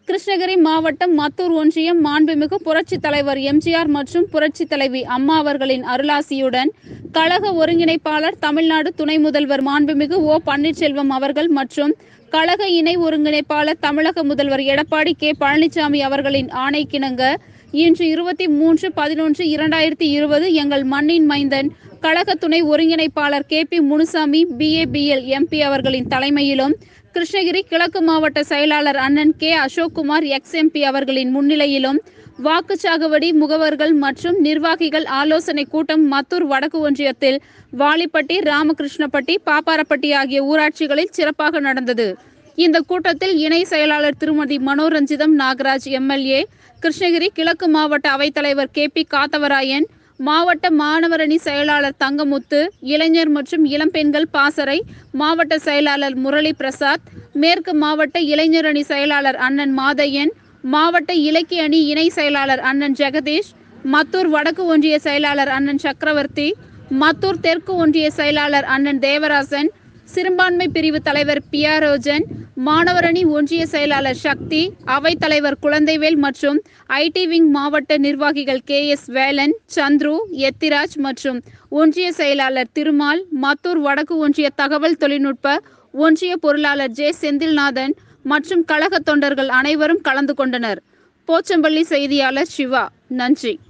கிருஷ்ணகிரி மாவட்டம் மத்தூர் ஒன்றியம் மாண்புமிகு புரட்சி தலைவர் எம்ஜிஆர் மற்றும் புரட்சி தலைவி அம்மா அவர்களின் அருளாசியுடன் கழக ஒருங்கிணைப்பாளர் தமிழ்நாடு துணை முதல்வர் மாண்புமிகு ஓ பன்னீர்செல்வம் அவர்கள் மற்றும் கழக இணை ஒருங்கிணைப்பாளர் தமிழக முதல்வர் எடப்பாடி கே பழனிசாமி அவர்களின் ஆணைக்கிணங்க இன்று இருபத்தி மூன்று பதினொன்று இரண்டாயிரத்தி இருபது எங்கள் மண்ணின் மைந்தன் கழக துணை ஒருங்கிணைப்பாளர் K P Munusamy BABL MP அவர்களின் தலைமையிலும் கிருஷ்ணகிரி கிழக்கு மாவட்ட செயலாளர் அண்ணன் கே அசோக்குமார் எக்ஸ் எம்பி அவர்களின் முன்னிலையிலும் வாக்குச்சாகுபடி முகவர்கள் மற்றும் நிர்வாகிகள் ஆலோசனை கூட்டம் மத்தூர் வடக்கு ஒன்றியத்தில் வாலிப்பட்டி ராமகிருஷ்ணப்பட்டி பாப்பாரப்பட்டி ஆகிய ஊராட்சிகளில் சிறப்பாக நடந்தது இந்த கூட்டத்தில் இணை செயலாளர் திருமதி மனோரஞ்சிதம் நாகராஜ் எம்எல்ஏ கிருஷ்ணகிரி கிழக்கு மாவட்ட அவைத்தலைவர் கே பி காத்தவராயன் மாவட்ட மாணவரணி செயலாளர் தங்கமுத்து இளைஞர் மற்றும் இளம்பெண்கள் பாசறை மாவட்ட செயலாளர் முரளி பிரசாத் மேற்கு மாவட்ட இளைஞரணி செயலாளர் அண்ணன் மாதையன் மாவட்ட இலக்கிய அணி இணை செயலாளர் அண்ணன் ஜெகதீஷ் மத்தூர் வடக்கு ஒன்றிய செயலாளர் அண்ணன் சக்கரவர்த்தி மத்தூர் தெற்கு ஒன்றிய செயலாளர் அண்ணன் தேவராசன் சிறுபான்மை பிரிவு தலைவர் பியாரோஜன் மாணவரணி ஒன்றிய செயலாளர் சக்தி அவைத்தலைவர் குழந்தைவேல் மற்றும் ஐடி விங் மாவட்ட நிர்வாகிகள் கே எஸ் வேலன் சந்துரு எத்திராஜ் மற்றும் ஒன்றிய செயலாளர் திருமால் மத்தூர் வடக்கு ஒன்றிய தகவல் தொழில்நுட்ப ஒன்றிய பொருளாளர் ஜே செந்தில்நாதன் மற்றும் கழக தொண்டர்கள் அனைவரும் கலந்து கொண்டனர் போச்சம்பள்ளி செய்தியாளர் சிவா நன்றி